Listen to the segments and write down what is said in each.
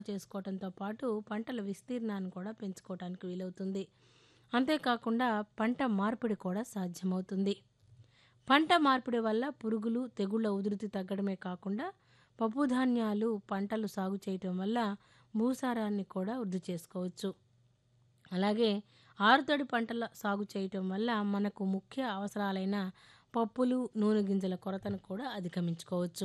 చేసుకోవటంతో పాటు పంటల విస్తీర్ణాన్ని కూడా పెంచుకోవటానికి వీలవుతుంది అంతేకాకుండా పంట మార్పిడి కూడా సాధ్యమవుతుంది పంట మార్పిడి వల్ల పురుగులు తెగుళ్ళ ఉధృతి తగ్గడమే కాకుండా పప్పుధాన్యాలు పంటలు సాగు చేయటం వల్ల భూసారాన్ని కూడా వృద్ధి చేసుకోవచ్చు అలాగే ఆరుతడి పంటల సాగు చేయటం వల్ల మనకు ముఖ్య అవసరాలైన పప్పులు నూనె గింజల కొరతను కూడా అధిగమించుకోవచ్చు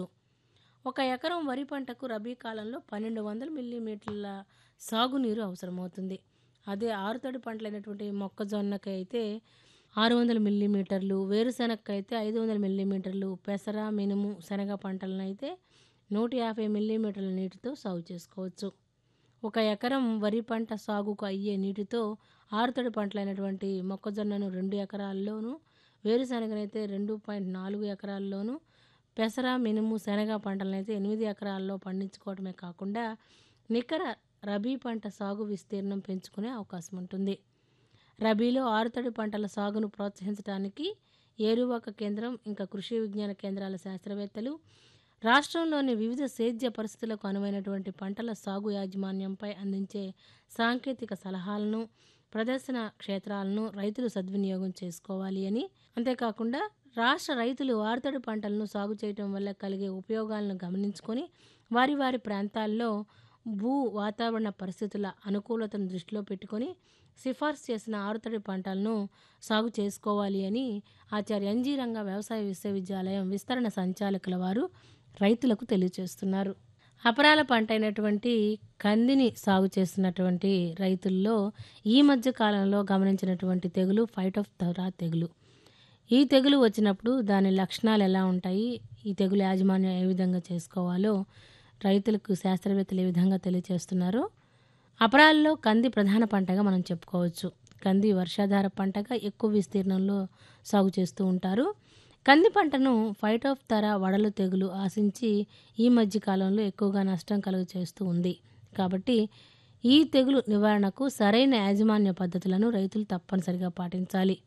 ఒక ఎకరం వరి పంటకు రబీ కాలంలో పన్నెండు వందల మిల్లీమీటర్ల సాగునీరు అవసరమవుతుంది అదే ఆరుతడి పంటలైనటువంటి మొక్కజొన్నకి అయితే ఆరు వందల మిల్లీమీటర్లు వేరుశెనగకి అయితే ఐదు వందల మిల్లీమీటర్లు పెసర మినుము శనగ పంటలను అయితే నూట యాభై మిల్లీమీటర్ల నీటితో సాగు చేసుకోవచ్చు ఒక ఎకరం వరి పంట సాగుకు అయ్యే నీటితో ఆరుతడి పంటలైనటువంటి మొక్కజొన్నను రెండు ఎకరాల్లోనూ వేరుశనగనైతే రెండు పాయింట్ నాలుగు ఎకరాల్లోనూ పెసర మినుము శనగ పంటలనైతే ఎనిమిది ఎకరాల్లో పండించుకోవడమే కాకుండా నికర రబీ పంట సాగు విస్తీర్ణం పెంచుకునే అవకాశం ఉంటుంది రబీలో ఆరుతడి పంటల సాగును ప్రోత్సహించడానికి ఏరువాక కేంద్రం ఇంకా కృషి విజ్ఞాన కేంద్రాల శాస్త్రవేత్తలు రాష్ట్రంలోని వివిధ సేద్య పరిస్థితులకు అనువైనటువంటి పంటల సాగు యాజమాన్యంపై అందించే సాంకేతిక సలహాలను ప్రదర్శన క్షేత్రాలను రైతులు సద్వినియోగం చేసుకోవాలి అని అంతేకాకుండా రాష్ట్ర రైతులు ఆరుతడి పంటలను సాగు చేయటం వల్ల కలిగే ఉపయోగాలను గమనించుకొని వారి వారి ప్రాంతాల్లో భూ వాతావరణ పరిస్థితుల అనుకూలతను దృష్టిలో పెట్టుకొని సిఫార్సు చేసిన ఆరుతడి పంటలను సాగు చేసుకోవాలి అని ఆచార్య ఎన్జీ రంగ వ్యవసాయ విశ్వవిద్యాలయం విస్తరణ సంచాలకుల వారు రైతులకు తెలియజేస్తున్నారు అపరాల పంట అయినటువంటి కందిని సాగు చేస్తున్నటువంటి రైతుల్లో ఈ మధ్య కాలంలో గమనించినటువంటి తెగులు ఫైట్ ఆఫ్ థరా తెగులు ఈ తెగులు వచ్చినప్పుడు దాని లక్షణాలు ఎలా ఉంటాయి ఈ తెగులు యాజమాన్యం ఏ విధంగా చేసుకోవాలో రైతులకు శాస్త్రవేత్తలు ఏ విధంగా తెలియజేస్తున్నారో అపరాల్లో కంది ప్రధాన పంటగా మనం చెప్పుకోవచ్చు కంది వర్షాధార పంటగా ఎక్కువ విస్తీర్ణంలో సాగు చేస్తూ ఉంటారు కంది పంటను ఫైట్ ఆఫ్ తర వడలు తెగులు ఆశించి ఈ మధ్య కాలంలో ఎక్కువగా నష్టం కలుగు చేస్తూ ఉంది కాబట్టి ఈ తెగులు నివారణకు సరైన యాజమాన్య పద్ధతులను రైతులు తప్పనిసరిగా పాటించాలి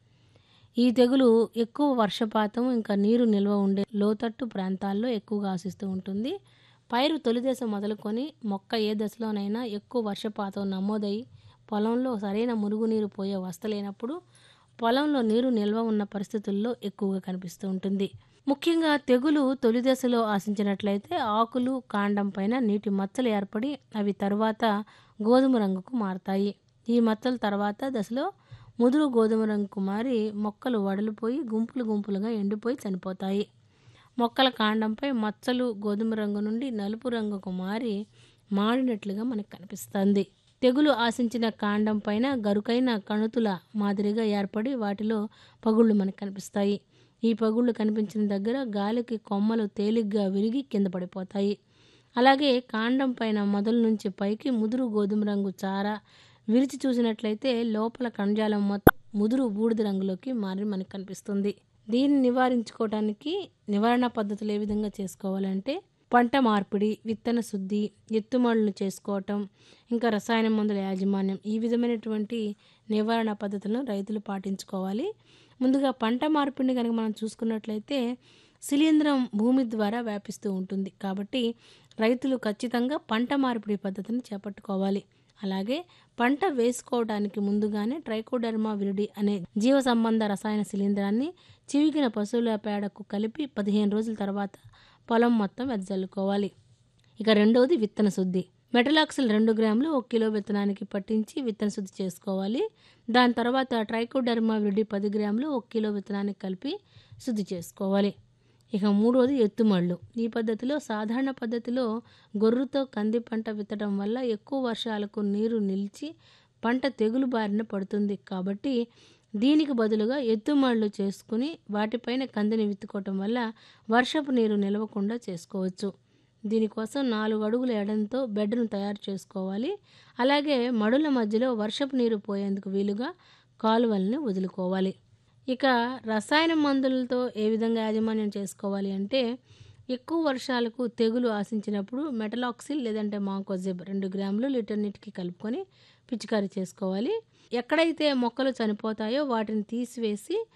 ఈ తెగులు ఎక్కువ వర్షపాతం ఇంకా నీరు నిల్వ ఉండే లోతట్టు ప్రాంతాల్లో ఎక్కువగా ఆశిస్తూ ఉంటుంది పైరు తొలి దశ మొదలుకొని మొక్క ఏ దశలోనైనా ఎక్కువ వర్షపాతం నమోదై పొలంలో సరైన మురుగునీరు పోయే వస్తలేనప్పుడు పొలంలో నీరు నిల్వ ఉన్న పరిస్థితుల్లో ఎక్కువగా కనిపిస్తూ ఉంటుంది ముఖ్యంగా తెగులు తొలి దశలో ఆశించినట్లయితే ఆకులు కాండం పైన నీటి మచ్చలు ఏర్పడి అవి తర్వాత గోధుమ రంగుకు మారతాయి ఈ మచ్చల తర్వాత దశలో ముదురు గోధుమ రంగుకు మారి మొక్కలు వడలిపోయి గుంపులు గుంపులుగా ఎండిపోయి చనిపోతాయి మొక్కల కాండంపై మచ్చలు గోధుమ రంగు నుండి నలుపు రంగుకు మారి మాడినట్లుగా మనకు కనిపిస్తుంది తెగులు ఆశించిన కాండం పైన గరుకైన కణుతుల మాదిరిగా ఏర్పడి వాటిలో పగుళ్ళు మనకు కనిపిస్తాయి ఈ పగుళ్ళు కనిపించిన దగ్గర గాలికి కొమ్మలు తేలిగ్గా విరిగి కింద పడిపోతాయి అలాగే కాండం పైన మొదల నుంచి పైకి ముదురు గోధుమ రంగు చార విరిచి చూసినట్లయితే లోపల కణజాలం మొత్తం ముదురు బూడిద రంగులోకి మారి మనకు కనిపిస్తుంది దీన్ని నివారించుకోవడానికి నివారణ పద్ధతులు ఏ విధంగా చేసుకోవాలంటే పంట మార్పిడి విత్తన శుద్ధి ఎత్తుమడులు చేసుకోవటం ఇంకా రసాయన మందుల యాజమాన్యం ఈ విధమైనటువంటి నివారణ పద్ధతులను రైతులు పాటించుకోవాలి ముందుగా పంట మార్పిడిని కనుక మనం చూసుకున్నట్లయితే శిలీంధ్రం భూమి ద్వారా వ్యాపిస్తూ ఉంటుంది కాబట్టి రైతులు ఖచ్చితంగా పంట మార్పిడి పద్ధతిని చేపట్టుకోవాలి అలాగే పంట వేసుకోవడానికి ముందుగానే ట్రైకోడర్మా విరిడి అనే జీవ సంబంధ రసాయన శిలీంధ్రాన్ని చివికిన పశువుల పేడకు కలిపి పదిహేను రోజుల తర్వాత పొలం మొత్తం వెదజల్లుకోవాలి ఇక రెండవది విత్తన శుద్ధి మెటలాక్సిల్ రెండు గ్రాములు ఒక కిలో విత్తనానికి పట్టించి విత్తన శుద్ధి చేసుకోవాలి దాని తర్వాత ట్రైకోడర్మా విరిడి పది గ్రాములు ఒక కిలో విత్తనానికి కలిపి శుద్ధి చేసుకోవాలి ఇక మూడవది ఎత్తుమళ్ళు ఈ పద్ధతిలో సాధారణ పద్ధతిలో గొర్రుతో కంది పంట విత్తడం వల్ల ఎక్కువ వర్షాలకు నీరు నిలిచి పంట తెగులు బారిన పడుతుంది కాబట్టి దీనికి బదులుగా ఎత్తుమళ్ళు చేసుకుని వాటిపైన కందిని విత్తుకోవటం వల్ల వర్షపు నీరు నిలవకుండా చేసుకోవచ్చు దీనికోసం నాలుగు అడుగుల ఎడంతో బెడ్ను తయారు చేసుకోవాలి అలాగే మడుల మధ్యలో వర్షపు నీరు పోయేందుకు వీలుగా కాలువల్ని వదులుకోవాలి ఇక రసాయన మందులతో ఏ విధంగా యాజమాన్యం చేసుకోవాలి అంటే ఎక్కువ వర్షాలకు తెగులు ఆశించినప్పుడు మెటలాక్సిల్ లేదంటే మాంకోజెబ్ రెండు గ్రాములు లీటర్ నీటికి కలుపుకొని పిచికారీ చేసుకోవాలి ఎక్కడైతే మొక్కలు చనిపోతాయో వాటిని తీసివేసి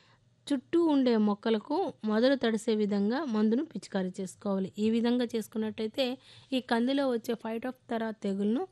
చుట్టూ ఉండే మొక్కలకు మొదలు తడిసే విధంగా మందును పిచికారీ చేసుకోవాలి ఈ విధంగా చేసుకున్నట్టయితే ఈ కందిలో వచ్చే ఫైట్ ఆఫ్ తరా తెగులను